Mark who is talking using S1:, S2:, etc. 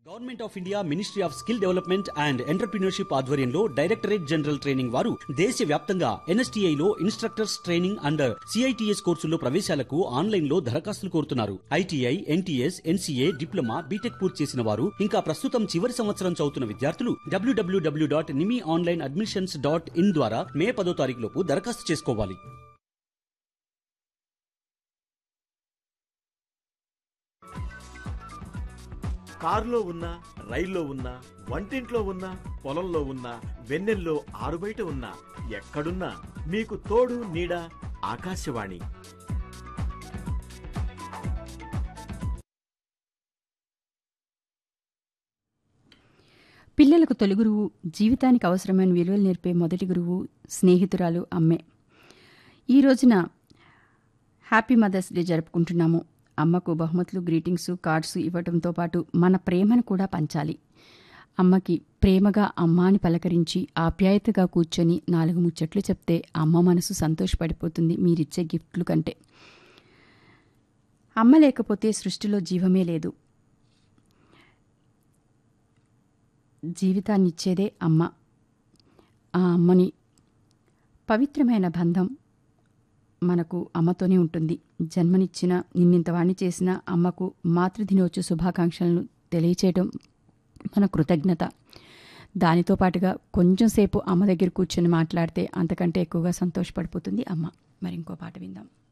S1: government of India ministry of skill development and entrepreneurship ఆధ్వర్యంలో directorate general training వారు దేశవ్యాప్తంగా NSTI లో instructors training under CITS కోర్సుల్లో ప్రవేశాలకు online లో దరఖాస్తులు కోరుతున్నారు ITI NTS NCA diploma BTech పూర్తి చేసిన వారు ఇంకా ప్రస్తుతం చివరి సంవత్సరం చదువుతున్న విద్యార్థులు డబ్ల్యూడబ్ల్యూడబ్ల్యూ డాట్ నిమి ఆన్లైన్ అడ్మిషన్స్ డాట్ ఇన్ ద్వారా మే పదో తారీఖు లోపు దరఖాస్తు చేసుకోవాలి
S2: కారులో ఉన్నా రైల్లో ఉన్నా వంటింట్లో ఉన్నా పొలంలో ఉన్నా వెన్నెల్లో ఆరుబయట ఉన్నా ఎక్కడున్నా మీకు తోడు నీడ ఆకాశవాణి
S3: పిల్లలకు తొలి గురువు జీవితానికి అవసరమైన విలువలు నేర్పే మొదటి గురువు స్నేహితురాలు అమ్మే ఈ రోజున హ్యాపీ మదర్స్ డే జరుపుకుంటున్నాము అమ్మకు బహుమతులు గ్రీటింగ్స్ కార్డ్స్ ఇవ్వడంతో పాటు మన ప్రేమను కూడా పంచాలి అమ్మకి ప్రేమగా అమ్మాని పలకరించి ఆప్యాయతగా కూర్చొని నాలుగు ముచ్చట్లు చెప్తే అమ్మ మనసు సంతోషపడిపోతుంది మీరిచ్చే గిఫ్ట్లు కంటే అమ్మ లేకపోతే సృష్టిలో జీవమే లేదు జీవితాన్ని ఇచ్చేదే అమ్మ ఆ అమ్మని పవిత్రమైన బంధం మనకు అమ్మతోనే ఉంటుంది జన్మనిచ్చిన నిన్నింత వాణ్ణి చేసిన అమ్మకు మాతృదినోత్సవ శుభాకాంక్షలను తెలియచేయడం మన కృతజ్ఞత దానితో పాటుగా కొంచెం సేపు అమ్మ దగ్గర కూర్చొని మాట్లాడితే అంతకంటే ఎక్కువగా సంతోషపడిపోతుంది అమ్మ మరి ఇంకో పాట విందాం